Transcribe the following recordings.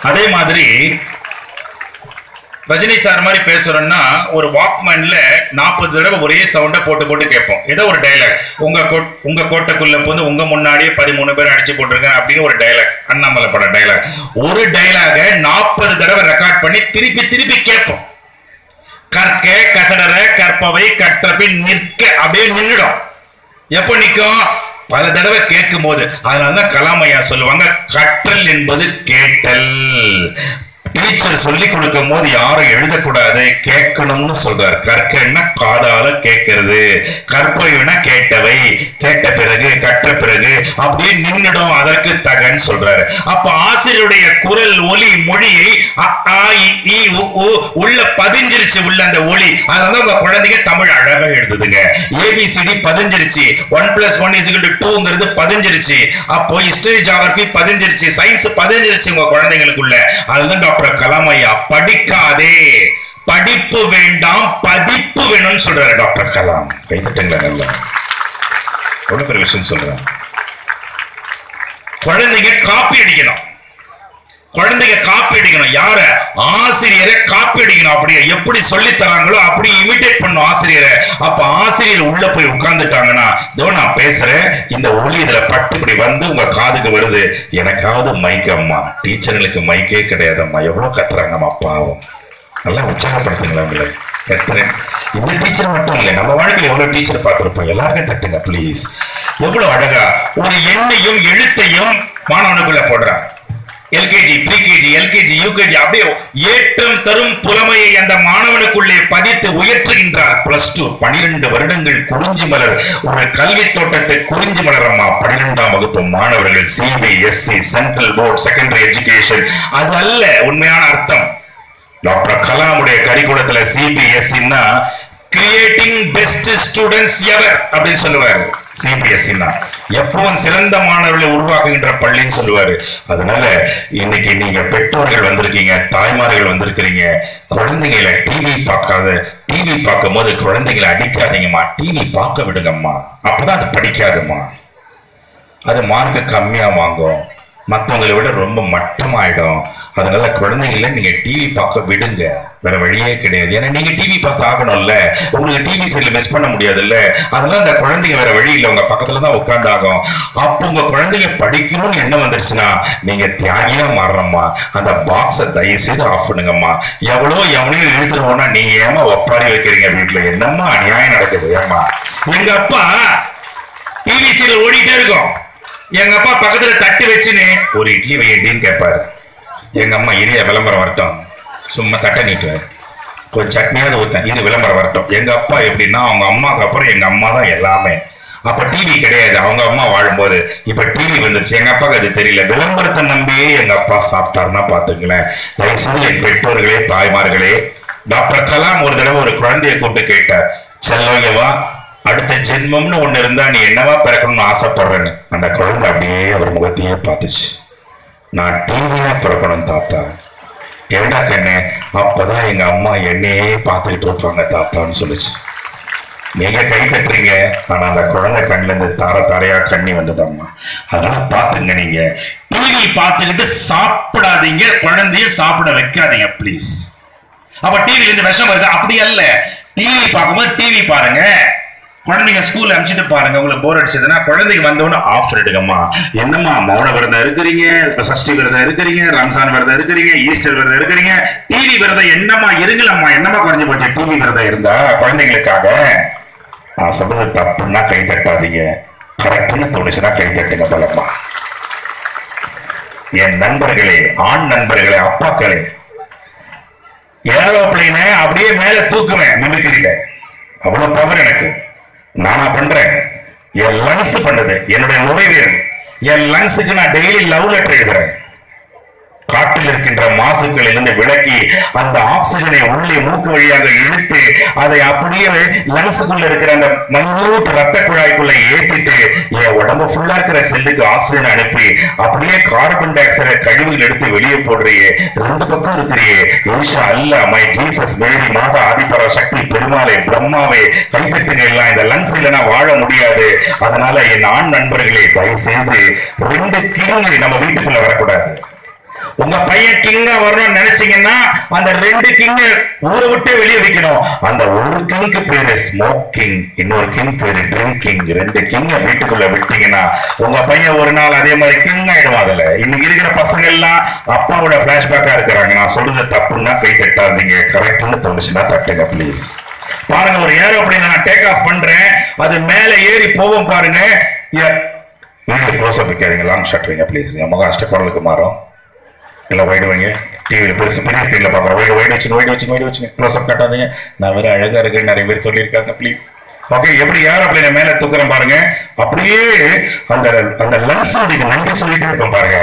அதே மாதிரி ரஜினி சார் மாதிரி பேசுறோம்னா ஒரு வாக்மேன்ல நாற்பது தடவை ஒரே சவுண்டை போட்டு போட்டு கேட்போம் ஏதோ ஒரு டைலாக் உங்க கோ உங்க கோட்டைக்குள்ள வந்து உங்க முன்னாடியே பதிமூணு பேர் அடிச்சு போட்டிருக்கேன் அப்படின்னு ஒரு டைலாக் அண்ணாமலை பட டைலாக் ஒரு டைலாக நாற்பது தடவை ரெக்கார்ட் பண்ணி திருப்பி திருப்பி கேட்போம் கற்க கசடர கற்பவை கற்றபின் நிற்க அப்படியே நின்றுடும் எப்போ நிற்கும் பல தடவை கேட்கும் போது அதனாலதான் கலாமையா சொல்லுவாங்க கற்றல் என்பது கேட்டல் டீச்சர் சொல்லி கொடுக்கும் போது யாரும் எழுதக்கூடாது கேட்கணும்னு சொல்றார் கற்கன்னா காதால கேட்கறது கற்பவைனா கேட்டவை கேட்ட பிறகு கற்ற பிறகு அப்படியே நின்னுடும் அதற்கு தகன்னு சொல்றாரு அப்ப ஆசிரியருடைய குரல் ஒலி மொழியை அ, ஆ, இ, ஈ, உ, ஊ உள்ள பதிஞ்சிருச்சு உள்ள அந்த ஒளி அதனால உங்க குழந்தைங்க தமிழ் அழகா எழுதுதுங்க ஏபிசிடி பதிஞ்சிருச்சு ஒன் பிளஸ் ஒன் இஸ் டூங்கிறது பதிஞ்சிருச்சு அப்போ ஹிஸ்டரி ஜாகிரபி பதிஞ்சிருச்சு சயின்ஸ் பதிஞ்சிருச்சு உங்க குழந்தைங்களுக்குள்ள அதுதான் டாக்டர் கலாம் ஐயா படிக்காதே படிப்பு வேண்டாம் பதிப்பு வேணும்னு சொல்றாரு டாக்டர் கலாம் கைத்தட்டுங்களா நல்லா எவ்வளவு பெரிய விஷயம் சொல்றேன் குழந்தைங்க காப்பி அடிக்கணும் குழந்தைங்க காப்பி அடிக்கணும் யார ஆசிரியரை காப்பி அடிக்கணும் அப்படியே எப்படி சொல்லி தராங்களோ அப்படி இமிடேட் பண்ணும் ஆசிரியரை அப்ப ஆசிரியர் உள்ள போய் உட்கார்ந்துட்டாங்கன்னா இதோ நான் பேசுறேன் இந்த ஒளி இதுல பட்டு இப்படி வந்து உங்க காதுக்கு வருது எனக்காவது மைக் அம்மா டீச்சர்களுக்கு மைக்கே கிடையாதம்மா எவ்வளவு கத்துறாங்கம்மா பாவம் நல்லா உற்சாகப்படுத்துங்களா உங்களை எத்தனை இந்த டீச்சர் மட்டும் இல்லை நம்ம வாழ்க்கையில் எவ்வளவு டீச்சர் பார்த்திருப்போம் எல்லாருக்கும் தட்டுங்க ப்ளீஸ் எவ்வளவு அழகா ஒரு எண்ணையும் எழுத்தையும் மாணவனுக்குள்ள போடுறாங்க எல்கேஜி ப்ரீகேஜி எல்கேஜி யூகேஜி அப்படியே ஏற்றம் தரும் புலமையை அந்த மாணவனுக்குள்ளே பதித்து உயர்த்துகின்றார் பிளஸ் டூ பனிரெண்டு வருடங்கள் குறிஞ்சி மலர் ஒரு கல்வி தோட்டத்தை குறிஞ்சி மலர் அம்மா பன்னிரெண்டாம் வகுப்பு மாணவர்கள் CBSE central board secondary education அது அல்ல உண்மையான அர்த்தம் டாக்டர் கலாமுடைய கரிக்குலத்துல சிபிஎஸ்சின்னா கிரியேட்டிங் பெஸ்ட் ஸ்டூடெண்ட்ஸ் எவர் அப்படின்னு சொல்லுவாரு சிபிஎஸ்சின்னா எப்பவும் சிறந்த மாணவர்களை உருவாக்குகின்ற பள்ளின்னு சொல்லுவாரு அதனால இன்னைக்கு நீங்க பெற்றோர்கள் வந்திருக்கீங்க தாய்மார்கள் வந்திருக்கிறீங்க குழந்தைகளை டிவி பார்க்காத டிவி பார்க்கும் போது குழந்தைகளை அடிக்காதீங்கம்மா டிவி பார்க்க விடுங்கம்மா அப்பதான் அது படிக்காதும்மா அது மார்க் கம்மியா வாங்கும் மற்றவங்களை விட ரொம்ப மட்டமாயிடும் அதனால குழந்தைங்கள நீங்க டிவி பார்க்க விடுங்க வேற வழியே கிடையாது ஏன்னா நீங்க டிவி பார்த்து ஆகணும்ல உங்களுக்கு டிவி சீரியல் மிஸ் பண்ண முடியாதுல்ல அதனால அந்த குழந்தைங்க வேற வழி இல்லை உங்க பக்கத்துல தான் உட்கார்ந்து ஆகும் அப்போ உங்க குழந்தைங்க படிக்கணும்னு என்ன வந்துருச்சுன்னா நீங்க தியாகியா மாறுறம்மா அந்த பாக்ஸை தயவு செய்து ஆஃப் பண்ணுங்கம்மா எவ்வளோ எவனையும் இழுத்துருவோம்னா நீங்க ஏமா ஒப்பாரி வைக்கிறீங்க வீட்டுல என்னம்மா அநியாயம் நடக்குது ஏமா எங்க அப்பா டிவி சீரியல் ஓடிட்டே இருக்கும் எங்க அப்பா பக்கத்துல தட்டு வச்சுன்னு ஒரு இட்லி வையண்டின்னு கேட்பாரு எங்க அம்மா இரிய விளம்பரம் வரட்டும் சும்மா தட்டை நீட்டுவார் கொஞ்சம் சட்னியாவது ஊத்தேன் இது விளம்பரம் வரட்டும் எங்க அப்பா எப்படின்னா அவங்க அம்மாவுக்கு அப்புறம் எங்க அம்மா தான் எல்லாமே அப்ப டிவி கிடையாது அவங்க அம்மா வாழும்போது இப்ப டிவி வந்துருச்சு எங்க அப்பாவுக்கு அது தெரியல விளம்பரத்தை நம்பியே எங்க அப்பா சாப்பிட்டாருன்னா பாத்துங்களேன் தயவுசெய்து என் பெற்றோர்களே தாய்மார்களே டாக்டர் கலாம் ஒரு தடவை ஒரு குழந்தையை கூப்பிட்டு கேட்டார் செல்லவா அடுத்த ஜென்மம்னு ஒண்ணு இருந்தா நீ என்னவா பிறக்கணும்னு ஆசைப்படுறேன்னு அந்த குழந்தை அப்படியே அவர் முகத்தையே பார்த்துச்சு நான் டிவியா பிறக்கணும் தாத்தா ஏண்டா கண்ணு அப்பதான் எங்க அம்மா என்னையே பார்த்துக்கிட்டு இருப்பாங்க தாத்தான்னு சொல்லுச்சு நீங்க கை தட்டுறீங்க ஆனா அந்த குழந்தை கண்ணுல இருந்து தார தாரையா கண்ணி வந்தது அம்மா அதனால பாத்துங்க நீங்க டிவி பார்த்துக்கிட்டு சாப்பிடாதீங்க குழந்தைய சாப்பிட வைக்காதீங்க ப்ளீஸ் அப்ப டிவில இருந்து விஷம் வருது அப்படி அல்ல டிவி பார்க்கும்போது டிவி பாருங்க குழந்தைங்க ஸ்கூல்ல அனுப்பிச்சிட்டு பாருங்க உங்களுக்கு போர் அடிச்சதுன்னா குழந்தைங்க வந்தவொடனே ஆஃப் எடுங்கம்மா என்னம்மா மௌன விரதம் இருக்கிறீங்க இப்ப சஷ்டி விரதம் இருக்கிறீங்க ரம்ஜான் விரதம் இருக்கிறீங்க ஈஸ்டர் விரதம் இருக்கிறீங்க டிவி விரதம் என்னம்மா இருங்களம்மா என்னம்மா குறைஞ்சு போச்சு டிவி விரதம் இருந்தா குழந்தைங்களுக்காக நான் சொல்றது தப்புன்னா கை தட்டாதீங்க கரெக்ட்னு தோணுச்சுன்னா கை தட்டுங்க பலமா என் நண்பர்களே ஆண் நண்பர்களே அப்பாக்களே ஏரோப்ளைனை அப்படியே மேல தூக்குவேன் மிமிக்கிரியில அவ்வளவு பவர் எனக்கு நானா பண்றேன் என் லங்ஸ் பண்ணுது என்னுடைய நுரைவீரல் என் லங்ஸுக்கு நான் டெய்லி லவ் லெட்டர் எழுதுறேன் காற்றில் இருக்கின்ற மாசுக்களிலிருந்து விலக்கி அந்த ஆக்சிஜனை உள்ளே மூக்கு வழியாக இழுத்து அதை அப்படியே லங்ஸுக்குள்ள இருக்கிற அந்த மண்ணூட்டு ரத்த குழாய்க்குள்ள ஏத்திட்டு என் உடம்பு ஃபுல்லா இருக்கிற செல்லுக்கு ஆக்சிஜன் அனுப்பி அப்படியே கார்பன் டை ஆக்சைடை கழிவுகள் எடுத்து வெளியே போடுறியே ரெண்டு பக்கம் இருக்கிறியே யோஷா அல்ல மை ஜீசஸ் மேரி மாதா ஆதிபரா சக்தி பெருமாளே பிரம்மாவே கைத்தட்டுங்க எல்லாம் இந்த லங்ஸ் இல்லைன்னா வாழ முடியாது அதனால என் ஆண் நண்பர்களே தயவு செய்து ரெண்டு கிருமி நம்ம வீட்டுக்குள்ள வரக்கூடாது உங்க பையன் கிங்கா வரணும்னு நினைச்சீங்கன்னா அந்த ரெண்டு கிங்க ஊரை விட்டு வெளியே வைக்கணும் அந்த ஒரு கிங்க்கு பேரு ஸ்மோக்கிங் இன்னொரு கிங் பேரு ட்ரிங்கிங் ரெண்டு கிங்க வீட்டுக்குள்ள விட்டீங்கன்னா உங்க பையன் ஒரு நாள் அதே மாதிரி கிங் ஆயிடுவான் அதுல இன்னைக்கு இருக்கிற பசங்க எல்லாம் அப்பாவோட பிளாஷ்பேக்கா இருக்கிறாங்க நான் சொல்றது தப்புன்னா கை தட்டாதீங்க கரெக்ட்னு தோணுச்சுன்னா தட்டுங்க ப்ளீஸ் பாருங்க ஒரு ஏரோப்ளேன் நான் டேக் ஆஃப் பண்றேன் அது மேல ஏறி போவோம் பாருங்க வீடியோ க்ளோஸ் அப் வைக்காதீங்க லாங் ஷாட் வைங்க ப்ளீஸ் என் முகம் அஷ்ட குரலுக்கு மாறும் இல்லை வைடு வைங்க டிவியில் பெருசு பெரிய ஸ்க்ரீனில் பார்க்குறோம் வைடு வைடு வச்சுங்க வைடு வச்சுங்க வைடு வச்சுங்க க்ளோஸ் அப் காட்டாதீங்க நான் வேற அழகா இருக்குன்னு நிறைய பேர் சொல்லியிருக்காங்க ப்ளீஸ் ஓகே எப்படி ஏரோப்ளேனை மேல தூக்குறேன் பாருங்க அப்படியே அந்த அந்த லென்ஸ் அதுக்கு நன்றி சொல்லிட்டே இருப்போம் பாருங்க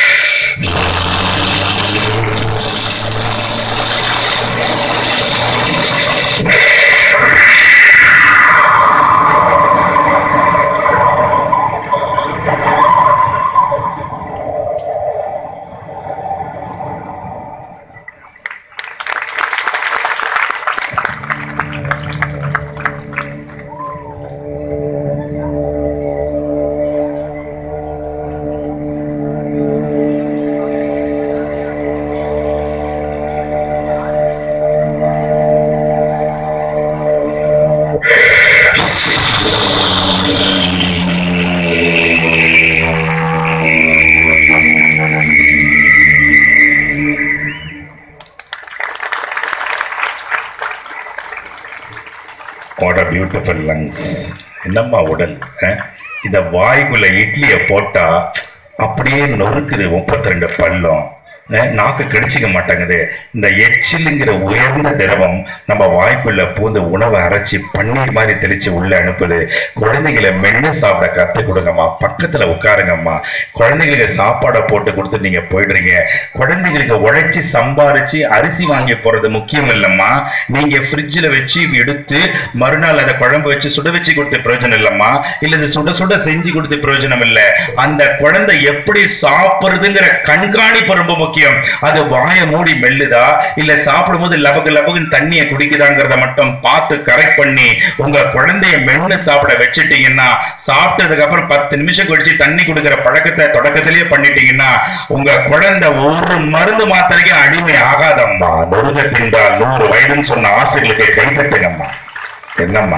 வாட் அ பியூட்டிஃபுல் லங்ஸ் என்னம்மா உடல் அஹ்? இந்த வாய்க்குள்ள இட்லியை போட்டா அப்படியே நொறுக்குது முப்பத்தி ரெண்டு பல்லம் அஹ், நாக்கு கடிச்சிக்க மாட்டேங்குது இந்த எச்சிலுங்கிற உயர்ந்த திரவம் நம்ம வாய்க்குள்ள பூந்து உணவை அரைச்சி பன்னீர் மாதிரி தெளிச்சு உள்ள அனுப்புது குழந்தைகளை மென்னு சாப்பிட கத்து கொடுங்கம்மா பக்கத்துல உட்காருங்கம்மா குழந்தைங்களுக்கு சாப்பாடை போட்டு கொடுத்து நீங்க போயிடுறீங்க குழந்தைங்களுக்கு உழைச்சி சம்பாரிச்சு அரிசி வாங்கி போறது முக்கியம் இல்லம்மா நீங்க ஃப்ரிட்ஜில் வச்சு எடுத்து மறுநாள் அதை குழம்பு வச்சு சுட வச்சு கொடுத்து பிரயோஜனம் இல்லம்மா இல்ல இது சுட சுட செஞ்சு கொடுத்து பிரயோஜனம் இல்ல அந்த குழந்தை எப்படி சாப்பிடுறதுங்கிற கண்காணிப்பு ரொம்ப முக்கியம் அது வாயை மூடி மெல்லுதா இல்ல சாப்பிடும்போது லபக்கு லபக்குன்னு தண்ணியை குடிக்குதாங்கிறத மட்டும் பார்த்து கரெக்ட் பண்ணி உங்க குழந்தைய மென்னு சாப்பிட வச்சுட்டீங்கன்னா சாப்பிட்டதுக்கு அப்புறம் பத்து நிமிஷம் கழிச்சு தண்ணி கொடுக்கிற பழக்கத்தை தொடக்கத்திலேயே பண்ணிட்டீங்கன்னா உங்க குழந்தை ஒரு மருந்து மாத்திரைக்கும் அடிமை ஆகாதம்மா நொறுக தின்றால் நூறு வயதுன்னு சொன்ன ஆசிரியர்களுக்கு கைத்தட்டுங்கம்மா என்னம்மா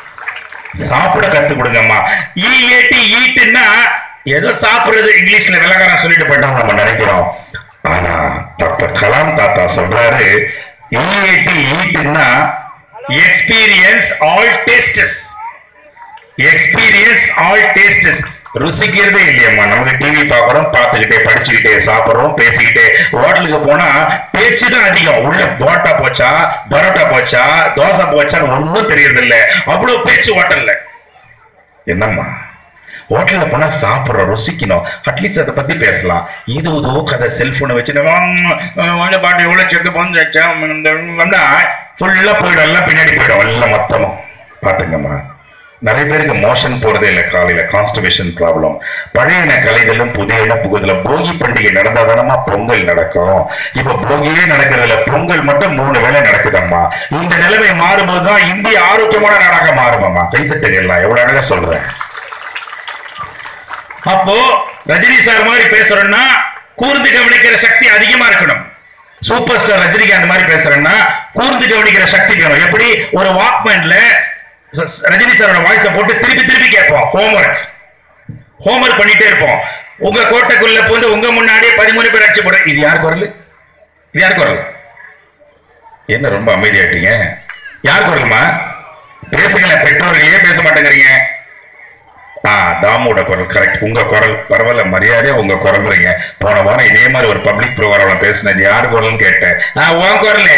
சாப்பிட கத்து கொடுங்கம்மா ஈஏடி ஈட்டுன்னா ஏதோ சாப்பிடுறது இங்கிலீஷ்ல விளக்காரம் சொல்லிட்டு போயிட்டோம் நம்ம நினைக்கிறோம் ஆனா டாக்டர் கலாம் தாத்தா சொல்றாரு ஈஏடி ஈட்டுன்னா experience all tastes experience all tastes ருசிக்கிறதே இல்லையம்மா நமக்கு டிவி பார்க்குறோம் பார்த்துக்கிட்டே படிச்சுக்கிட்டே சாப்பிட்றோம் பேசிக்கிட்டே ஹோட்டலுக்கு போனா பேச்சு தான் அதிகம் உள்ள போட்டா போச்சா பரோட்டா போச்சா தோசை போச்சான்னு ஒன்றும் தெரியறது இல்ல அவ்வளோ பேச்சு ஹோட்டல்ல என்னம்மா ஹோட்டலில் போனா சாப்பிட்றோம் ருசிக்கணும் அட்லீஸ்ட் அதை பத்தி பேசலாம் இது உதவோ கதை செல்போனை வச்சுட்டு பாட்டு எவ்வளோ செக்கு வந்து வச்சா ஃபுல்லாக போயிடும் எல்லாம் பின்னாடி போயிடும் எல்லாம் மொத்தமும் பார்த்துங்கம்மா நிறைய பேருக்கு மோஷன் போறதே இல்லை காலையில கான்ஸ்டிபேஷன் ப்ராப்ளம் பழையன கலைகளும் புதியன புகுதல போகி பண்டிகை நடந்தாதானமா பொங்கல் நடக்கும் இப்ப போகியே நடக்கிறதுல பொங்கல் மட்டும் மூணு வேளை நடக்குதம்மா இந்த நிலைமை மாறும்போது தான் இந்திய ஆரோக்கியமான நாடாக மாறுமாம்மா கைத்தட்டுங்க எல்லாம் எவ்வளவு அழகா சொல்றேன் அப்போ ரஜினி சார் மாதிரி பேசுறோம்னா கூர்ந்து கவனிக்கிற சக்தி அதிகமா இருக்கணும் சூப்பர் ஸ்டார் ரஜினிகாந்த் மாதிரி பேசுறேன்னா கூர்ந்து கவனிக்கிற சக்தி வேணும் எப்படி ஒரு வாக்மேன்ல ரஜினி சாரோட வாய்ஸை போட்டு திருப்பி திருப்பி கேட்போம் ஹோம்ஒர்க் ஹோம்ஒர்க் பண்ணிட்டே இருப்போம் உங்க கோட்டைக்குள்ள போந்து உங்க முன்னாடியே பதிமூணு பேர் அடிச்சு போடுற இது யார் குரல் இது யார் குரல் என்ன ரொம்ப அமைதியாயிட்டீங்க யார் குரல்மா பேசுங்களேன் பெற்றோர்களே பேச மாட்டேங்கிறீங்க ஆ தாமோட குரல் கரெக்ட் உங்க குரல் பரவாயில்ல மரியாதையா உங்க குரல்றீங்க போன வாரம் இதே மாதிரி ஒரு பப்ளிக் ப்ரோக்ராம்ல பேசினது யார் குரல்னு கேட்டேன் ஆ உன் குரலே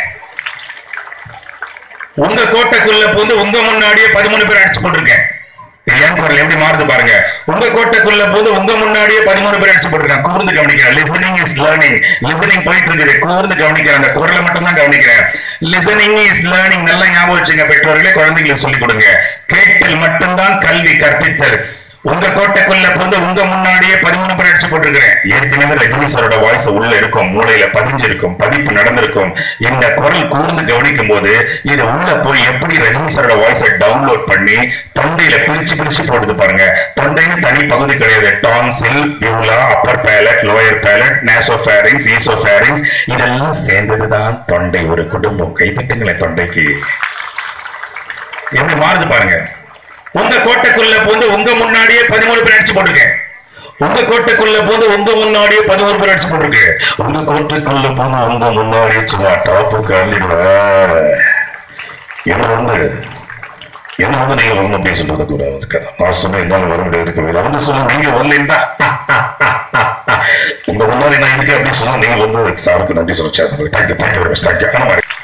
உங்க கோட்டைக்குள்ள புந்து உங்க முன்னாடியே பதிமூணு பேர் அடிச்சு போட்டிருக்கேன் இது என் குரல் எப்படி மாறுது பாருங்க உங்க கோட்டைக்குள்ள போது உங்க முன்னாடியே பதிமூணு பேர் அடிச்சு போட்டிருக்கேன் கூர்ந்து கவனிக்கிறேன் லிசனிங் இஸ் லேர்னிங் லிசனிங் போயிட்டு இருக்குது கூர்ந்து கவனிக்கிறேன் அந்த குரலை மட்டும் தான் கவனிக்கிறேன் லிசனிங் இஸ் லேர்னிங் நல்லா ஞாபகம் வச்சுங்க பெற்றோர்களே குழந்தைகளுக்கு சொல்லிக் கொடுங்க கேட்டல் மட்டும்தான் கல்வி கற்பித்தல் உங்க கோட்டைக்குள்ள வந்து உங்க முன்னாடியே பதிமூணு பேர் அடிச்சு போட்டிருக்கிறேன் ஏற்கனவே ரஜினி சாரோட வாய்ஸ் உள்ள இருக்கும் மூளையில பதிஞ்சிருக்கும் பதிப்பு நடந்திருக்கும் இந்த குரல் கூர்ந்து கவனிக்கும் போது இது உள்ள போய் எப்படி ரஜினி சாரோட வாய்ஸை டவுன்லோட் பண்ணி தொண்டையில பிரிச்சு பிரிச்சு போடுது பாருங்க தொண்டைன்னு தனி பகுதி கிடையாது tonsil uvula upper palate lower palate nasopharynx oropharynx இதெல்லாம் சேர்ந்ததுதான் தொண்டை ஒரு குடும்பம் கைத்தட்டுங்களேன் தொண்டைக்கு எப்படி மாறுது பாருங்க உங்க கோட்டைக்குள்ள போந்து உங்க முன்னாடியே பதிமூணு பேர் அடிச்சு போட்டிருக்கேன் உங்க கோட்டைக்குள்ள போந்து உங்க முன்னாடியே பதிமூணு பேர் அடிச்சு போட்டிருக்கேன் உங்க கோட்டைக்குள்ள போந்து உங்க முன்னாடியே சும்மா டாப்பு காலிடுவேன் என்ன வந்து என்ன வந்து நீங்க வரணும் அப்படின்னு சொல்றது கூட இருக்காது நான் சொன்ன என்னால வர முடியாது இருக்கவே அவங்க சொன்ன நீங்க வரலண்டா உங்க முன்னாடி நான் இருக்கேன் அப்படின்னு சொன்னா நீங்க வந்து சாருக்கு நன்றி சொல்லிச்சாரு thank you thank you very much thank you அந்த மாதிரி